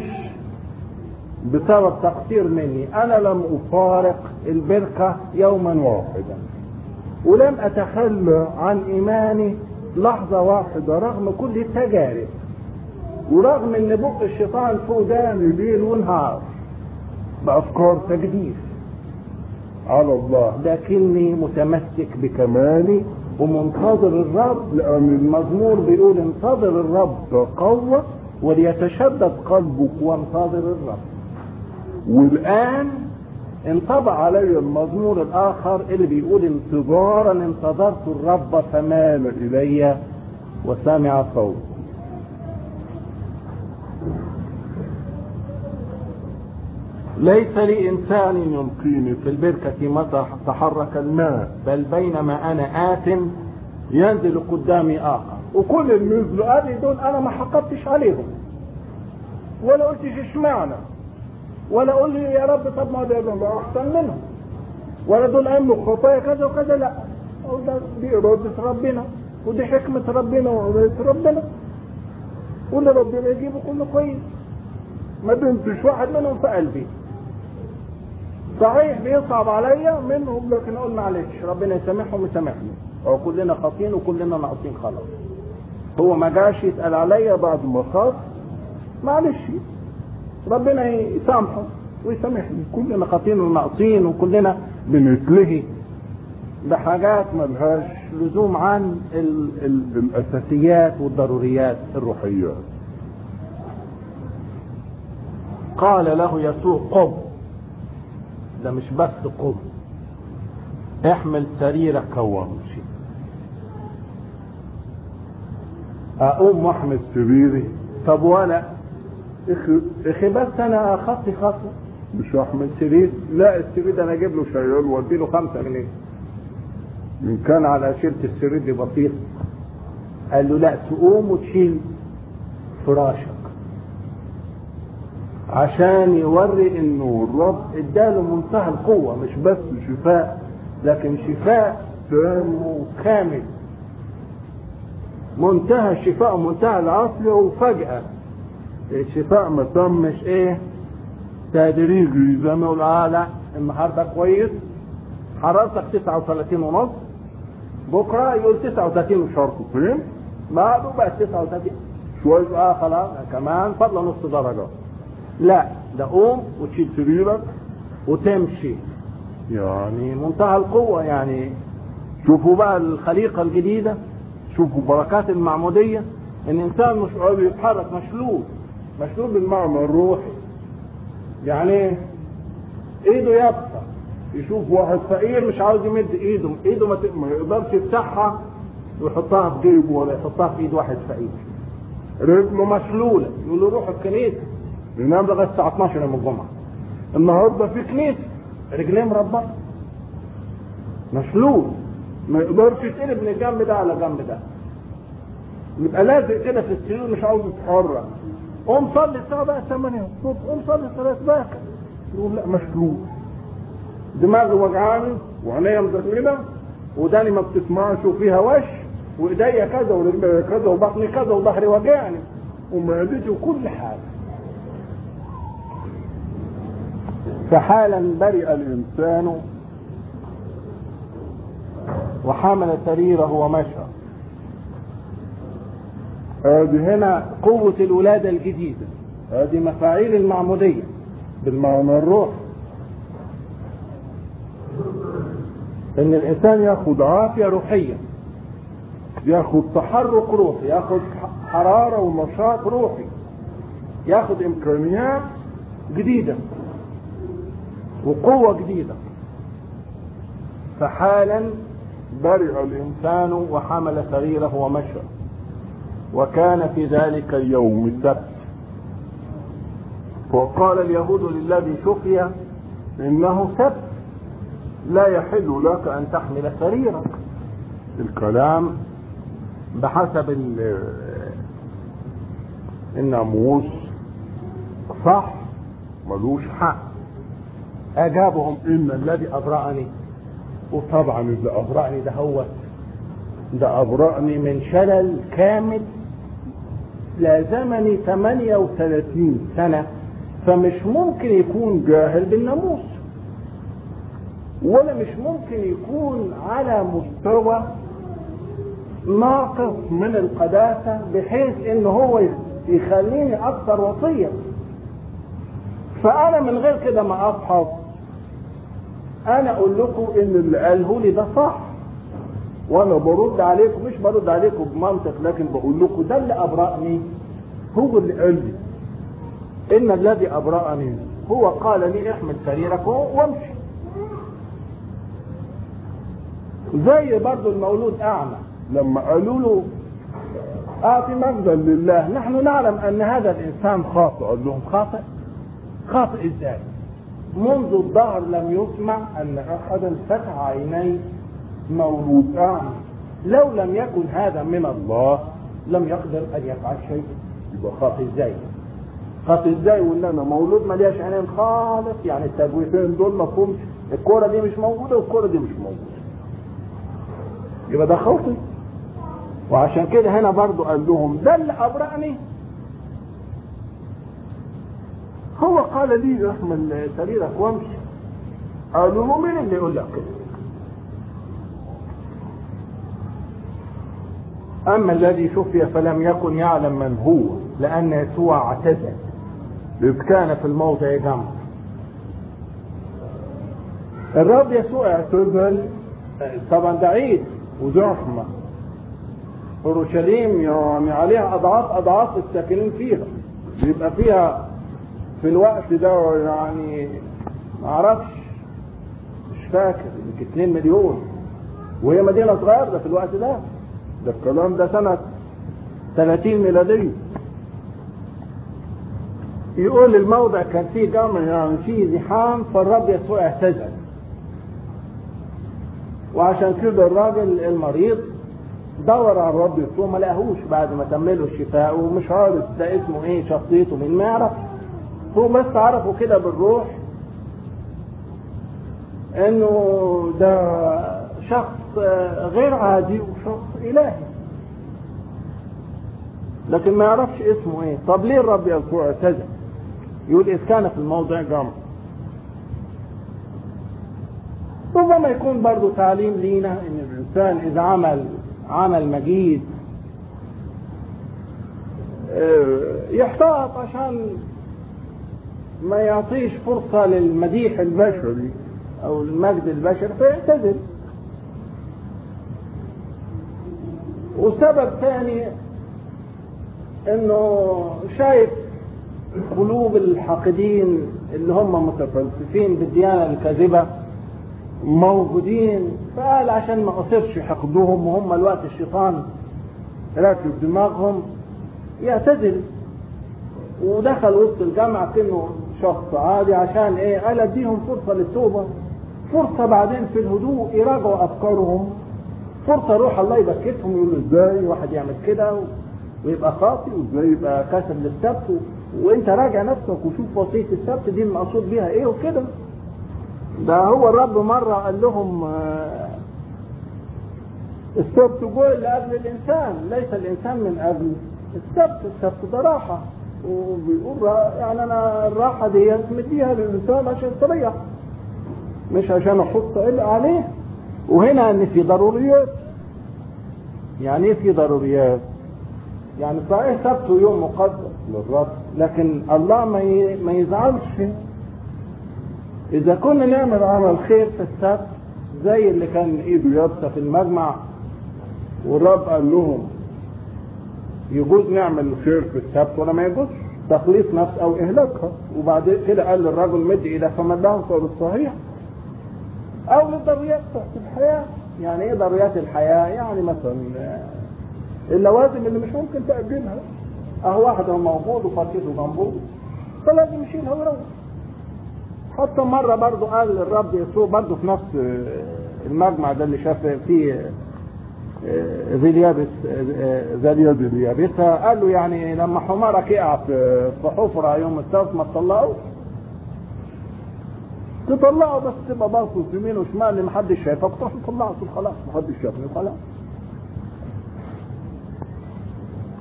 بسبب تقصير مني أنا لم أفارق البركة يوما واحدا ولم اتخلى عن ايماني لحظة واحدة رغم كل التجارب ورغم ان بق الشيطان فوق داني ليل ونهار بافكار تجديد على الله لكني متمسك بكمالي ومنتظر الرب لان المزمور بيقول انتظر الرب بقوة وليتشدد قلبك وانتظر الرب والان انطبع علي المزمور الاخر اللي بيقول انتظارا انتظرت الرب فمال الي وسمع صوت ليس لإنسان يلقيني في البركة متى تحرك الماء بل بينما أنا آت ينزل قدامي آخر وكل اللي نزلوا قال لي دول أنا ما حقبتش عليهم ولا قلتش اشمعنى ولا اقول لي يا رب طب ما ده ده احسن منهم ولا دول عملوا خطايا كذا وكذا لا اقول ده دي اراده ربنا ودي حكمه ربنا واراده ربنا واللي ربنا يجيبه كله كويس ما دمتش واحد منهم في قلبي صحيح بيصعب عليا منهم لكن اقول معلش ربنا يسامحهم ويسامحني هو كلنا خاطين وكلنا ناقصين خلاص هو ما جاش يسال عليا بعد ما خاف معلش ربنا يسامحه ويسامحني كلنا خاطين وناقصين وكلنا بنتلهي بحاجات ملهاش لزوم عن ال ال الاساسيات والضروريات الروحيات قال له يسوع قم ده مش بس قم احمل سريرك وامشي اقوم واحمل سريري طب ولا اخي اخي بس انا اخدت خطوه مش احمل سرير لا السرير ده انا اجيب له شيال وادي له خمسة جنيه ان كان على شيلة السرير دي بسيط قال له لا تقوم وتشيل فراشك عشان يوري انه الرب اداله منتهى القوة مش بس شفاء لكن شفاء تام وكامل منتهى الشفاء ومنتهى العصر وفجأة الشفاء ما تمش ايه تدريجي زي ما يقول اه لا النهارده كويس حرارتك 39 ونص بكره يقول 39 وشرط فين بعده بقى 39 شويه اه خلاص كمان فضل نص درجه لا ده قوم وتشيل سريرك وتمشي يعني منتهى القوة يعني شوفوا بقى الخليقة الجديدة شوفوا بركات المعمودية الإنسان مش قادر يتحرك مشلول مشلول بالمعنى الروحي يعني ايه؟ ايده يابسة يشوف واحد فقير مش عاوز يمد ايده ايده ما, ت... ما يقدرش يفتحها ويحطها في جيبه ولا يحطها في ايد واحد فقير رجله مشلولة يقول له روح الكنيسة ينام لغاية الساعة 12 يوم الجمعة النهارده في كنيسة رجليه مربطة مشلول ما يقدرش يتقلب من الجنب ده على الجنب ده يبقى لازق كده في السرير مش عاوز يتحرك قوم صلي الساعة بقى 8 الصبح قوم صلي صلاة باكر يقول لا مشلول دماغي وجعاني وعينيا مزغلله وداني ما بتسمعش وفيها وش وايديا كذا ورجلي كذا وبطني كذا وظهري وجعني ومعدتي وكل حاجه فحالا برئ الانسان وحمل سريره ومشى هذه هنا قوة الولادة الجديدة هذه مفاعيل المعمودية بالمعنى الروح ان الانسان ياخد عافية روحية ياخد تحرك روحي ياخد حرارة ونشاط روحي ياخد امكانيات جديدة وقوة جديدة فحالا برئ الإنسان وحمل سريره ومشى وكان في ذلك اليوم السبت وقال اليهود للذي شفي إنه سبت لا يحل لك أن تحمل سريرك الكلام بحسب الناموس صح ملوش حق اجابهم ان الذي ابرأني وطبعا اللي ابرأني ده هو ده ابرأني من شلل كامل لازمني 38 سنة فمش ممكن يكون جاهل بالناموس ولا مش ممكن يكون على مستوى ناقص من القداسة بحيث ان هو يخليني اكثر وصية فانا من غير كده ما افحص انا اقول لكم ان اللي قاله لي ده صح وانا برد عليكم مش برد عليكم بمنطق لكن بقول لكم ده اللي ابرأني هو اللي قال لي ان الذي ابرأني هو قال لي احمل سريرك وامشي زي برضو المولود اعمى لما قالوا له اعطي مجدا لله نحن نعلم ان هذا الانسان خاطئ قال لهم خاطئ خاطئ ازاي منذ الظهر لم يسمع ان احدا فتح عينيه مولود اعمى لو لم يكن هذا من الله لم يقدر ان يفعل شيء يبقى خاطئ ازاي خاطئ ازاي وان انا مولود ملياش عينين خالص يعني التجويفين دول مفهومش الكوره دي مش موجوده والكوره دي مش موجوده يبقى ده خاطئ وعشان كده هنا برضو قال لهم ده اللي ابرأني هو قال لي احمل سريرك وامشي قالوا له مين اللي يقول لك كده اما الذي شفي فلم يكن يعلم من هو لان يسوع اعتزل اذ كان في الموضع جمع الرب يسوع اعتزل طبعا ده عيد وزحمه اورشليم يعني عليها اضعاف اضعاف الساكنين فيها بيبقى فيها في الوقت ده يعني ما اعرفش مش فاكر يمكن 2 مليون وهي مدينه صغيره ده في الوقت ده ده الكلام ده سنه 30 ميلاديه يقول الموضع كان فيه جمع يعني فيه زحام فالرب يسوع اعتزل وعشان كده الراجل المريض دور على الرب يسوع ما لقاهوش بعد ما تمله الشفاء ومش عارف ده اسمه ايه شخصيته مين ما يعرف هو بس عرفه كده بالروح انه ده شخص غير عادي وشخص الهي لكن ما يعرفش اسمه ايه طب ليه الرب يسوع اعتزل يقول اذ كان في الموضع جمع ربما يكون برضو تعليم لينا ان الانسان اذا عمل عمل مجيد يحتاط عشان ما يعطيش فرصة للمديح البشري او المجد البشري فيعتزل وسبب ثاني انه شايف قلوب الحاقدين اللي هم متفلسفين بالديانة الكاذبة موجودين فقال عشان ما اصيرش حقدهم وهم الوقت الشيطان راكب دماغهم يعتزل ودخل وسط الجامعة كأنه شخص عادي عشان ايه قال اديهم فرصة للتوبة فرصة بعدين في الهدوء يراجعوا افكارهم فرصة روح الله يبكتهم يقولوا ازاي واحد يعمل كده ويبقى خاطئ وازاي يبقى كاسر للسبت وانت راجع نفسك وشوف وصية السبت دي المقصود بيها ايه وكده ده هو الرب مرة قال لهم السبت جوع لأجل الإنسان ليس الإنسان من أجل السبت السبت ده راحة وبيقول يعني أنا الراحة دي مديها للإنسان عشان يستريح مش عشان أحط إلا عليه وهنا إن في ضروريات يعني إيه في ضروريات؟ يعني صحيح سبت يوم مقدس للرب لكن الله ما ما يزعلش فيه إذا كنا نعمل عمل خير في السبت زي اللي كان إيده يابسة في المجمع والرب قال لهم يجوز نعمل الخير في السبت ولا ما يجوزش تخليص نفس أو إهلاكها وبعد كده قال للرجل مد إيدك فمدها صار الصحيح أو للضروريات بتاعت الحياة يعني إيه ضروريات الحياة؟ يعني مثلا اللوازم اللي مش ممكن تأجلها أهو واحد هو موجود وفركته جنبه فلازم يشيلها ويروح حتى مرة برضو قال الرب يسوع برضو في نفس المجمع ده اللي شاف فيه ذي اليابس ذي اليد اليابسة قال له يعني لما حمارك يقع في حفرة يوم السبت ما تطلعه تطلعه بس تبقى باصص يمين وشمال اللي محدش شايفك تروح تطلعه تقول خلاص محدش شافني خلاص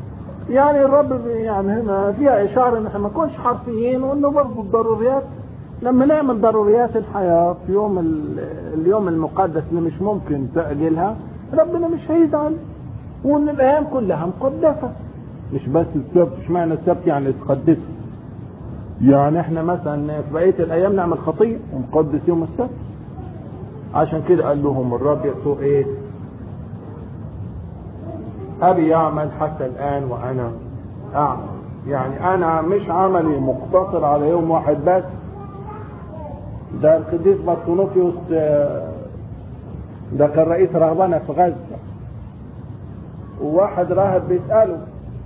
يعني الرب يعني هنا فيها اشاره ان احنا ما نكونش حرفيين وانه برضه الضروريات لما نعمل ضروريات الحياة في يوم ال- اليوم المقدس اللي مش ممكن تأجلها ربنا مش هيزعل وان الايام كلها مقدسة مش بس السبت اشمعنى السبت يعني تقدسه يعني احنا مثلا في بقية الايام نعمل خطية ونقدس يوم السبت عشان كده قال لهم الرب يسوع ايه ابي يعمل حتى الان وانا اعمل يعني انا مش عملي مقتصر على يوم واحد بس ده القديس بطرونوفيوس آه، ده كان رئيس رهبنة في غزة وواحد راهب بيسأله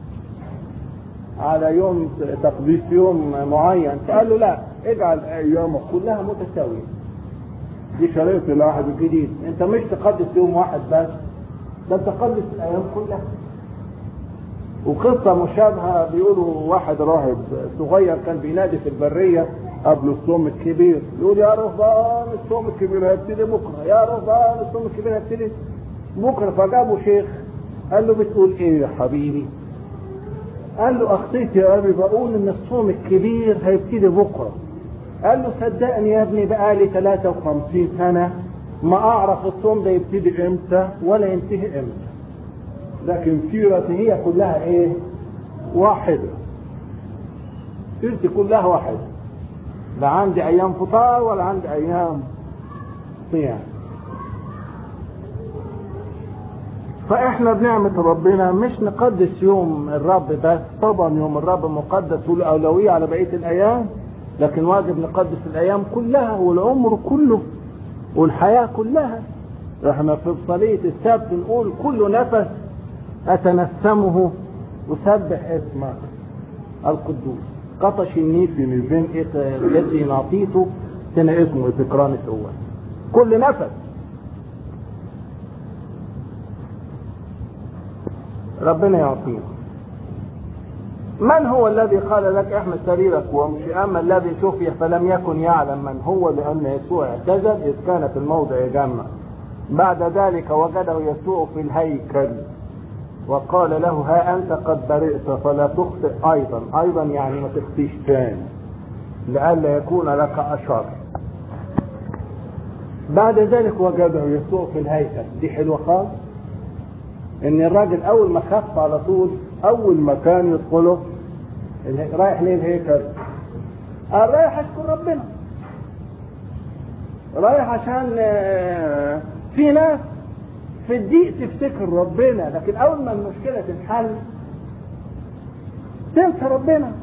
على يوم تقديس يوم معين فقال له لا اجعل ايامك كلها متساوية دي شريط الواحد الجديد انت مش تقدس يوم واحد بس ده تقدس الايام كلها وقصة مشابهة بيقولوا واحد راهب صغير كان بينادي في البرية قبل الصوم الكبير يقول يا رهبان الصوم الكبير هيبتدي بكرة يا رهبان الصوم الكبير هيبتدي بكرة فجابوا شيخ قال له بتقول ايه يا حبيبي قال له اخطيت يا ابي بقول ان الصوم الكبير هيبتدي بكرة قال له صدقني يا ابني بقالي 53 سنة ما اعرف الصوم ده يبتدي امتى ولا ينتهي امتى لكن سيرتي هي كلها ايه واحدة سيرتي كلها واحدة لا عندي ايام فطار ولا عندي ايام صيام فاحنا بنعمة ربنا مش نقدس يوم الرب بس طبعا يوم الرب مقدس وله اولوية على بقية الايام لكن واجب نقدس الايام كلها والعمر كله والحياة كلها احنا في صلية السبت نقول كل نفس اتنسمه اسبح اسمك القدوس قطش النيفي من بين يدي نعطيته سنة اسمه ذكران الاول كل نفس ربنا يعطينا من هو الذي قال لك احمل سريرك وامشي اما الذي شفي فلم يكن يعلم من هو لان يسوع اعتزل اذ كان في الموضع جمع بعد ذلك وجده يسوع في الهيكل وقال له ها انت قد برئت فلا تخطئ ايضا ايضا يعني ما تخطيش تاني لئلا يكون لك اشر بعد ذلك وجده يسوع في الهيكل دي حلوه خالص ان الراجل اول ما خف على طول اول مكان يدخله اله- رايح ليه الهيكل قال رايح اشكر ربنا رايح عشان آه، في ناس في الضيق تفتكر ربنا لكن اول ما المشكله تتحل تنسى ربنا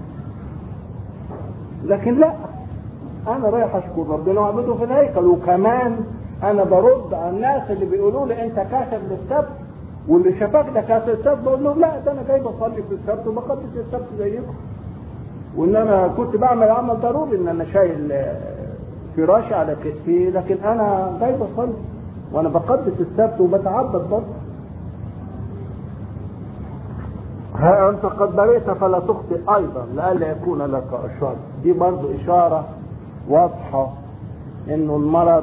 لكن لا انا رايح اشكر ربنا واعبده في الهيكل وكمان انا برد على الناس اللي بيقولوا لي انت كاشف للسبت واللي شافك ده كاشف السبت بقول لهم لا ده انا جاي بصلي في السبت وبقدس السبت زيكم وان انا كنت بعمل عمل ضروري ان انا شايل آه، فراشي على كتفي لكن انا جاي بصلي وانا بقدس السبت وبتعبد برضه ها انت قد بريت فلا تخطئ ايضا لئلا يكون لك اشر دي برضو اشاره واضحه انه المرض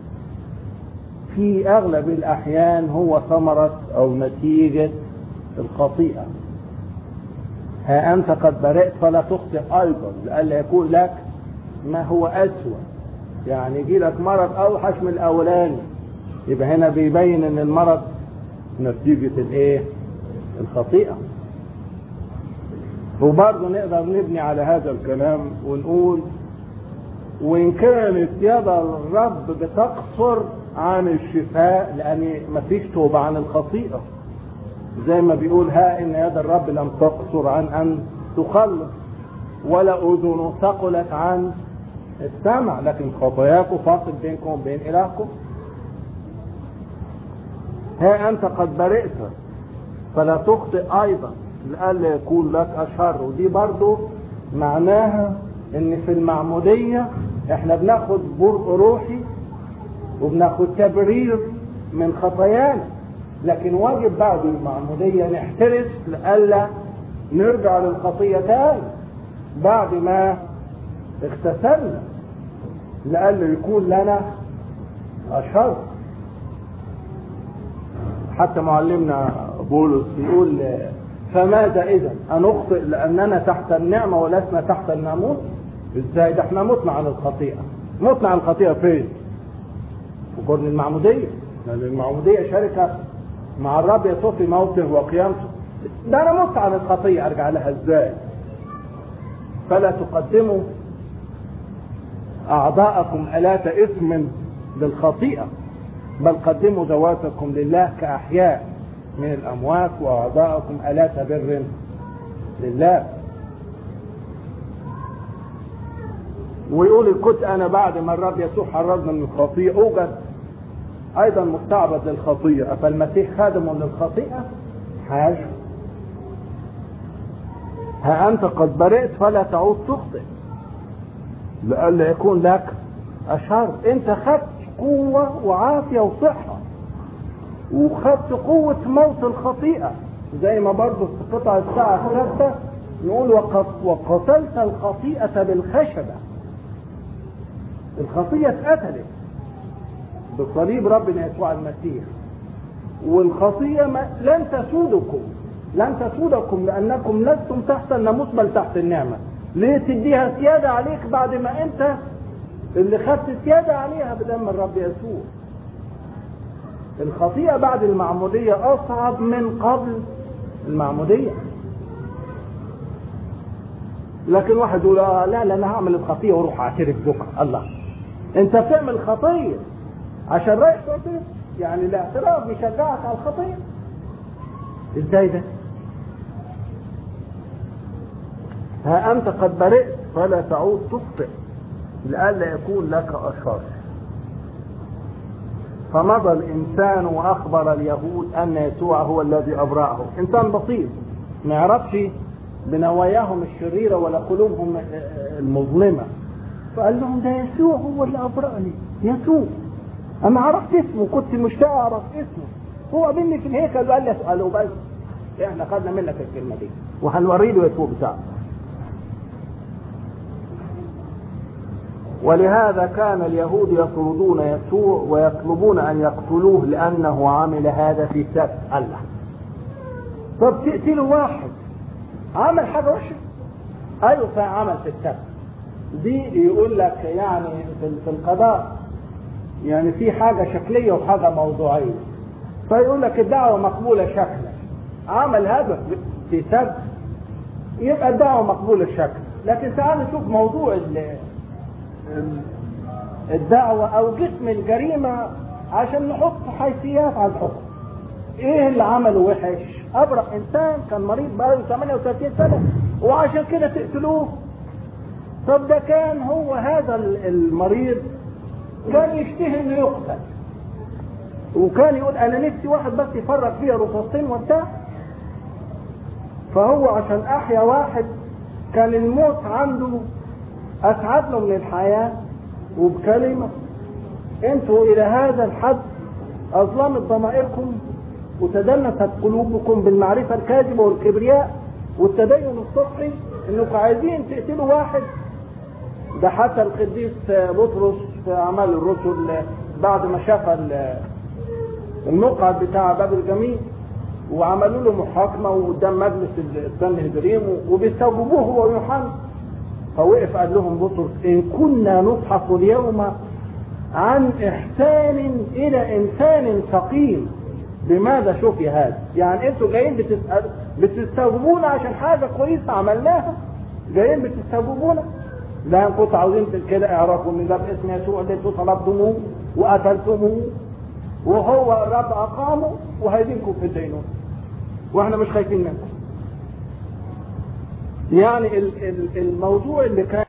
في اغلب الاحيان هو ثمره او نتيجه الخطيئه ها انت قد برئت فلا تخطئ ايضا لئلا يكون لك ما هو اسوا يعني يجي لك مرض اوحش من الاولاني يبقى هنا بيبين ان المرض نتيجه الايه الخطيئه وبرضه نقدر نبني على هذا الكلام ونقول وإن كانت يد الرب بتقصر عن الشفاء لأن مفيش توبة عن الخطيئة زي ما بيقول ها إن يد الرب لم تقصر عن أن تخلص ولا أذنه ثقلت عن السمع لكن خطاياكم فاصل بينكم وبين إلهكم ها أنت قد برئت فلا تخطئ أيضا لئلا يكون لك أشر ودي برضو معناها إن في المعمودية إحنا بناخد برء روحي وبناخد تبرير من خطايانا لكن واجب بعد المعمودية نحترس لئلا نرجع للخطية تاني بعد ما اغتسلنا لئلا يكون لنا أشر حتى معلمنا بولس يقول فماذا إذا أنخطئ لأننا تحت النعمة ولسنا تحت الناموس ازاي ده احنا متنا عن الخطيئة متنا عن الخطيئة فين في قرن المعمودية لأن المعمودية شركة مع الرب يسوع في موته وقيامته ده انا مت عن الخطيئة ارجع لها ازاي فلا تقدموا اعضاءكم آلات اسم للخطيئة بل قدموا ذواتكم لله كأحياء من الأموات وأعضاءكم آلات بر لله ويقول الكت أنا بعد ما الرب يسوع حررنا من الخطيئة أوجد أيضا مستعبد للخطيئة فالمسيح خادم للخطيئة حاجة ها أنت قد برئت فلا تعود تخطئ لئلا يكون لك أشر أنت خدت قوة وعافية وصحة وخدت قوة موت الخطيئة زي ما برضه في قطع الساعة الثالثة نقول وقتلت الخطيئة بالخشبة الخطية اتقتلت بصليب ربنا يسوع المسيح والخطية ما لن تسودكم لن تسودكم لأنكم لستم تحت الناموس بل تحت النعمة ليه تديها سيادة عليك بعد ما أنت اللي خدت سيادة عليها بدم الرب يسوع الخطيئة بعد المعمودية أصعب من قبل المعمودية لكن واحد يقول لا لا انا هعمل الخطيه واروح اعترف بكره الله انت بتعمل خطيه عشان رايح تعترف يعني الاعتراف بيشجعك على الخطيه ازاي ده ها انت قد برئت فلا تعود تخطئ لئلا يكون لك اشر فمضى الانسان واخبر اليهود ان يسوع هو الذي ابرأه انسان بسيط ما يعرفش بنواياهم الشريره ولا قلوبهم المظلمه فقال لهم ده يسوع هو اللي ابرأني يسوع انا عرفت اسمه كنت مشتاق اعرف اسمه هو قابلني في الهيكل وقال لي اساله بس احنا خدنا منك الكلمه دي وهنوري له يسوع بتاعه ولهذا كان اليهود يطردون يسوع ويطلبون ان يقتلوه لانه عمل هذا في سبت الله طب تقتلوا واحد عمل حاجه وحشه ايوه فعمل في السبت دي يقول لك يعني في القضاء يعني في حاجه شكليه وحاجه موضوعيه فيقول لك الدعوه مقبوله شكلا عمل هذا في سبت يبقى الدعوه مقبوله شكلا لكن تعال نشوف موضوع الدعوة أو جسم الجريمة عشان نحط حيثيات على الحكم. إيه اللي عمله وحش؟ أبرأ إنسان كان مريض بقاله 38 سنة وعشان كده تقتلوه. طب ده كان هو هذا المريض كان يشتهي إنه يقتل. وكان يقول أنا نفسي واحد بس يفرق فيها رصاصتين وبتاع. فهو عشان أحيا واحد كان الموت عنده اسعد له من الحياه وبكلمه انتوا الى هذا الحد اظلمت ضمائركم وتدنست قلوبكم بالمعرفه الكاذبه والكبرياء والتدين السطحي انكم عايزين تقتلوا واحد ده حتى القديس بطرس في اعمال الرسل بعد ما شاف المقعد بتاع باب الجميل وعملوا له محاكمه وقدام مجلس السنهدريم وبيستوجبوه هو ويوحنا فوقف قال لهم بطرس ان كنا نضحك اليوم عن احسان الى انسان سقيم بماذا شفي هذا يعني انتوا جايين بتسأل بتستوجبونا عشان حاجه كويسه عملناها جايين بتستوجبونا لا ان كنتوا عاوزين كده اعرفوا ان ده باسم يسوع اللي انتوا طلبتموه وقتلتموه وهو الرب اقامه وهيدينكم في الدينون واحنا مش خايفين منكم يعني الموضوع اللي كان